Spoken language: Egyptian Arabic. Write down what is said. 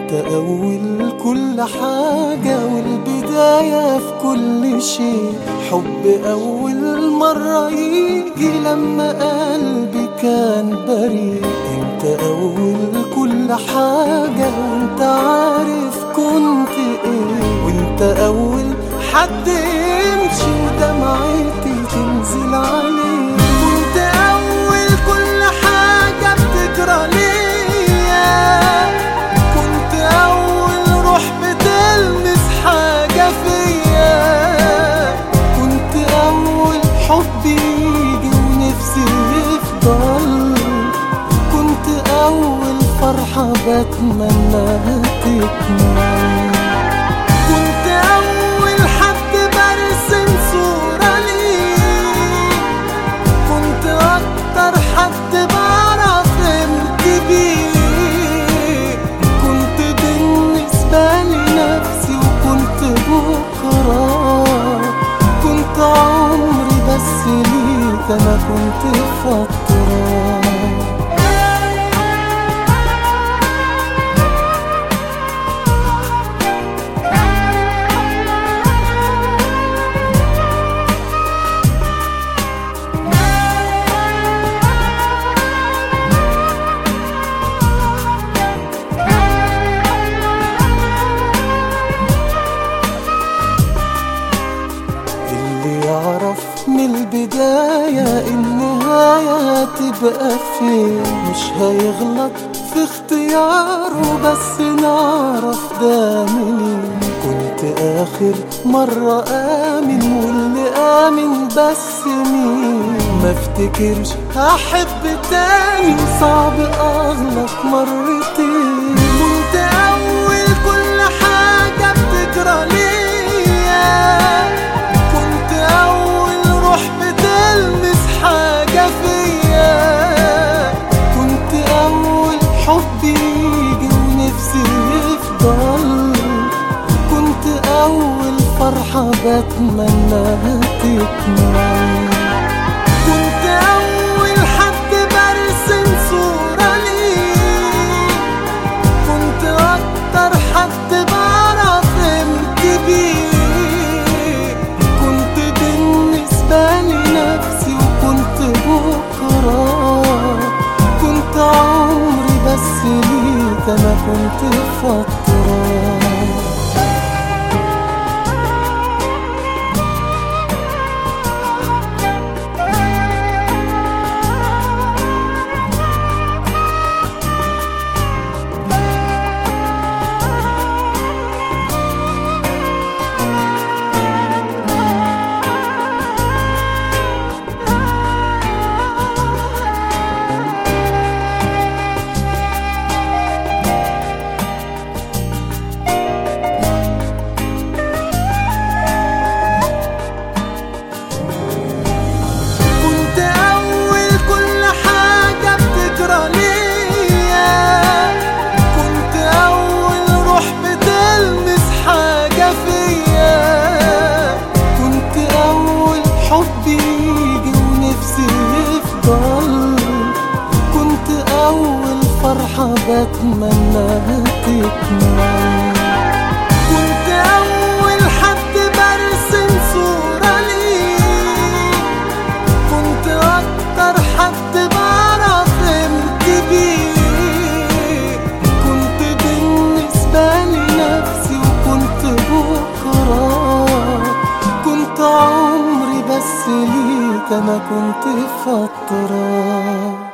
انت اول كل حاجة والبداية في كل شيء حب اول مرة يجي لما قلبي كان بريء انت اول كل حاجة وانت عارف كنت ايه وانت اول حد يمشي ودمعتي تنزل عليه كنت اول كل حاجة بتجرى ليا كنت اول روح بتلمس حاجة فيا كنت اول حب يجي ونفسي يفضل كنت اول فرحة بتمناها تكمل كنت اول حد برسم صورة ليه كنت اكتر حد بعرف امتى بيه كنت بالنسبة لنفسي وكنت بكرة كنت عمري بس ليك انا كنت فترة اللي يعرف من البداية النهاية هتبقى فين مش هيغلط في اختياره بس نعرف ده منين كنت آخر مرة آمن واللي آمن بس مين ما افتكرش هحب تاني صعب أغلط مرتين كنت أول كل حاجة بتجرى ليا كنت أول روح بتلمس حاجة فيا كنت أول حب يجي ونفسي يفضل كنت أول فرحة بتمناها تكمل كنت أول حد برسم صورة ليه كنت أكتر حد بعرف امتى بيه كنت بالنسبة لنفسي وكنت بكرة كنت عمري بس ليك أنا كنت فترة كنت أول كل حاجة بتجرى ليا كنت أول روح بتلمس حاجة فيا كنت أول حب يجي ونفسي يفضل كنت أول فرحة بتمناها تكمل كنت أول حد برسم صورة ليه كنت أكتر حد بعرف امتى بيه كنت بالنسبة لنفسي وكنت بكرة كنت عمري بس ليك أنا كنت فترة